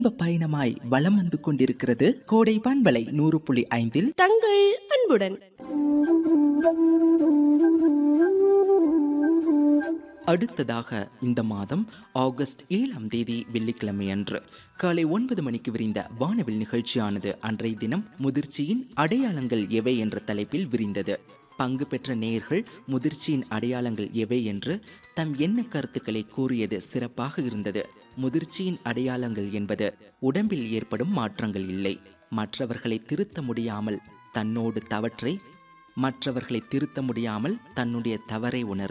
இன்ப பயணமாய் வலம் வந்து கொண்டிருக்கிறது கோடை பண்பலை நூறு புள்ளி ஐந்தில் தங்கள் அன்புடன் அடுத்ததாக இந்த மாதம் ஆகஸ்ட் ஏழாம் தேதி வெள்ளிக்கிழமை அன்று காலை ஒன்பது மணிக்கு விரிந்த வானவில் நிகழ்ச்சியானது அன்றைய தினம் முதிர்ச்சியின் அடையாளங்கள் எவை என்ற தலைப்பில் விரிந்தது பங்கு பெற்ற நேயர்கள் முதிர்ச்சியின் அடையாளங்கள் எவை என்று தம் எண்ண கருத்துக்களை கூறியது சிறப்பாக இருந்தது முதிர்ச்சியின் அடையாளங்கள் என்பது உடம்பில் ஏற்படும் மாற்றங்கள் இல்லை மற்றவர்களை திருத்த முடியாமல் தன்னோடு தவற்றை மற்றவர்களை திருத்த முடியாமல் தன்னுடைய தவறை உணர்